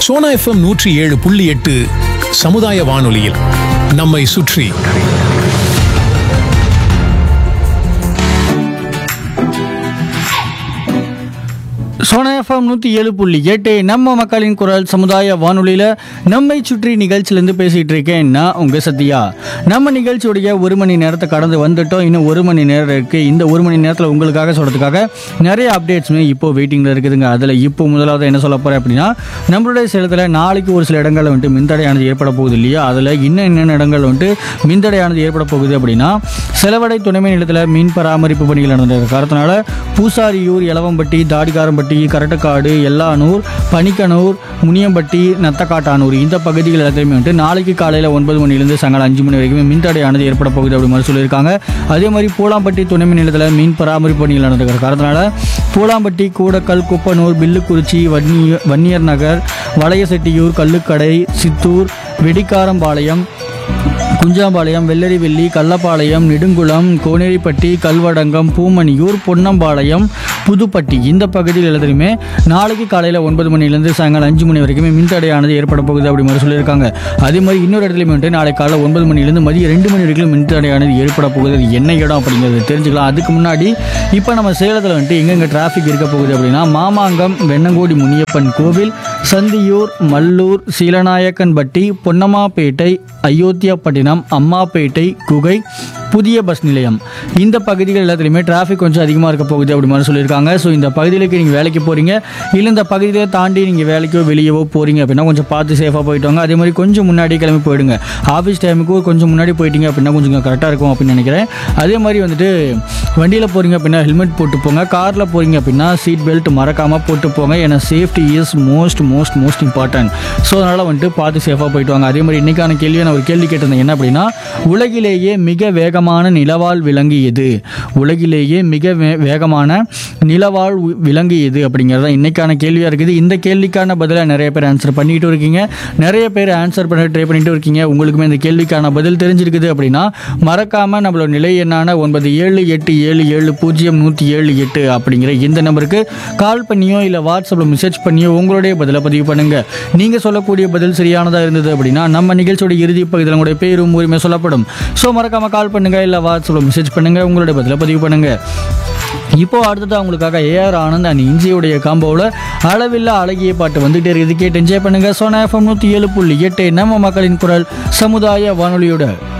Sona FM நூற்றி ஏழு புள்ளி எட்டு சமுதாய வானொலியில் நம்மை சுற்றி சோனா எஃப்எம் நூற்றி ஏழு புள்ளி எட்டு நம்ம மக்களின் குரல் சமுதாய வானொலியில் நம்மை சுற்றி நிகழ்ச்சியிலேருந்து பேசிகிட்டு இருக்கேன் நான் உங்கள் சத்யா நம்ம நிகழ்ச்சியுடைய ஒரு மணி நேரத்தை கடந்து வந்துட்டோம் இன்னும் ஒரு மணி நேரம் இருக்குது இந்த ஒரு மணி நேரத்தில் உங்களுக்காக சொல்கிறதுக்காக நிறைய அப்டேட்ஸுமே இப்போ வெயிட்டிங்கில் இருக்குதுங்க அதில் இப்போ முதலாவது என்ன சொல்ல போகிறேன் அப்படின்னா நம்மளுடைய சேலத்தில் நாளைக்கு ஒரு சில இடங்களில் வந்துட்டு மின்தடையானது ஏற்பட போகுது இல்லையா அதில் இன்னும் என்னென்ன இடங்கள் வந்துட்டு மின்தடையானது ஏற்பட போகுது அப்படின்னா செலவடை துணைமை நிலத்தில் மீன் பராமரிப்பு பணிகள் நடந்த காரணத்தினால பூசாரியூர் எலவம்பட்டி தாடிக்காரம்பட்டி கரட்டக்காடு எல்லானூர் பனிக்கனூர் முனியம்பட்டி நத்தக்காட்டானூர் இந்த பகுதிகள் எல்லாத்தையுமே வந்துட்டு நாளைக்கு காலையில் ஒன்பது மணிலேருந்து சாயங்காலம் அஞ்சு மணி வரைக்கும் மின்தடையானது ஏற்பட போகுது அப்படி மாதிரி சொல்லியிருக்காங்க அதே மாதிரி பூலாம்பட்டி துணைமை நிலத்தில் மீன் பராமரிப்பு பணிகள் நடந்துக்கிற காரணத்தினால பூலாம்பட்டி கூடக்கல் குப்பனூர் பில்லுக்குறிச்சி வன்னிய வன்னியர் நகர் வளையசெட்டியூர் கல்லுக்கடை சித்தூர் வெடிக்காரம்பாளையம் குஞ்சாம்பாளையம் வெள்ளரிவெள்ளி கள்ளப்பாளையம் நெடுங்குளம் கோனேரிப்பட்டி கல்வடங்கம் பூமணியூர் பொன்னம்பாளையம் புதுப்பட்டி இந்த பகுதியில் எல்லாத்துலையுமே நாளைக்கு காலையில் ஒன்பது மணிலேருந்து சாயங்காலம் அஞ்சு மணி வரைக்குமே மின்தடையானது ஏற்பட போகுது அப்படி மாதிரி சொல்லியிருக்காங்க அதே மாதிரி இன்னொரு இடத்துலையுமே வந்துட்டு நாளை காலையில் ஒன்பது மணிலேருந்து மதியம் ரெண்டு மணி வரைக்கும் மின்தடையானது ஏற்பட போகுது அது என்ன இடம் அப்படிங்கிறது தெரிஞ்சுக்கலாம் அதுக்கு முன்னாடி இப்போ நம்ம சேலத்தில் வந்துட்டு எங்கெங்கே டிராஃபிக் இருக்க போகுது அப்படின்னா மாமாங்கம் வெண்ணங்கோடி முனியப்பன் கோவில் சந்தியூர் மல்லூர் சீலநாயக்கன்பட்டி பொன்னம்மாப்பேட்டை அயோத்தியாப்பட்டினம் அம்மாப்பேட்டை குகை புதிய பஸ் நிலையம் இந்த பகுதிகள் எல்லாத்துலேயுமே டிராஃபிக் கொஞ்சம் அதிகமாக இருக்க போகுது அப்படி மாதிரி சொல்லியிருக்காங்க ஸோ இந்த பகுதிகளுக்கு நீங்கள் வேலைக்கு போகிறீங்க இல்லை இந்த பகுதியை தாண்டி நீங்கள் வேலைக்கோ வெளியவோ போகிறீங்க அப்படின்னா கொஞ்சம் பார்த்து சேஃபாக போயிட்டு வாங்க அதே மாதிரி கொஞ்சம் முன்னாடி கிளம்பி போயிடுங்க ஆஃபீஸ் டைமுக்கு கொஞ்சம் முன்னாடி போயிட்டீங்க அப்படின்னா கொஞ்சம் கரெக்டாக இருக்கும் அப்படின்னு நினைக்கிறேன் அதே மாதிரி வந்துட்டு வண்டியில் போகிறீங்க அப்படின்னா ஹெல்மெட் போட்டு போங்க காரில் போகிறீங்க அப்படின்னா சீட் பெல்ட் மறக்காமல் போட்டு போங்க ஏன்னா safety is most most most important so அதனால் வந்துட்டு பார்த்து சேஃபாக போயிட்டு வாங்க அதே மாதிரி இன்றைக்கான கேள்வியை நான் ஒரு கேள்வி கேட்டிருந்தேன் என்ன அப்படின்னா உலகிலேயே மிக வேகமான நிலவாழ் விலங்கு எது உலகிலேயே மிக வே வேகமான நிலவாழ் வி- விலங்கு எது அப்படிங்கிறது தான் இன்றைக்கான கேள்வியாக இருக்குது இந்த கேள்விக்கான பதிலை நிறைய பேர் ஆன்சர் பண்ணிட்டு இருக்கீங்க நிறைய பேர் ஆன்சர் பண்ண ட்ரை பண்ணிட்டு இருக்கீங்க உங்களுக்குமே இந்த கேள்விக்கான பதில் தெரிஞ்சிருக்குது அப்படின்னா மறக்காமல் நம்மளோட நிலை எண்ணான ஒன்பது ஏழு எட்டு ஏழு ஏழு பூஜ்ஜியம் நூற்றி ஏழு எட்டு அப்படிங்கிற இந்த நம்பருக்கு கால் பண்ணியோ இல்லை வாட்ஸ்அப்பில் மெசேஜ் பண்ணியோ உங்களுடைய பதிலை பதிவு பண்ணுங்க நீங்கள் சொல்லக்கூடிய பதில் சரியானதாக இருந்தது அப்படின்னா நம்ம நிகழ்ச்சியோட இறுதி பகுதியில் உங்களுடைய பேரும் உரிமை சொல்லப்படும் ஸோ மறக்காம கால் பண்ணுங்க இல்லை வாட்ஸ்அப்பில் மெசேஜ் பண்ணுங்க உங்களுடைய பதிலை பதிவு பண்ணுங்க இப்போ அடுத்தது அவங்களுக்காக ஏஆர் ஆனந்த் அண்ட் இஞ்சியுடைய காம்போவில் அளவில்லா அழகிய பாட்டு வந்துட்டே இருக்குது கேட்டு என்ஜாய் பண்ணுங்க சோனா எஃப்எம் நூற்றி ஏழு புள்ளி எட்டு நம்ம மக்களின் குரல் சமுதாய வானொலியோட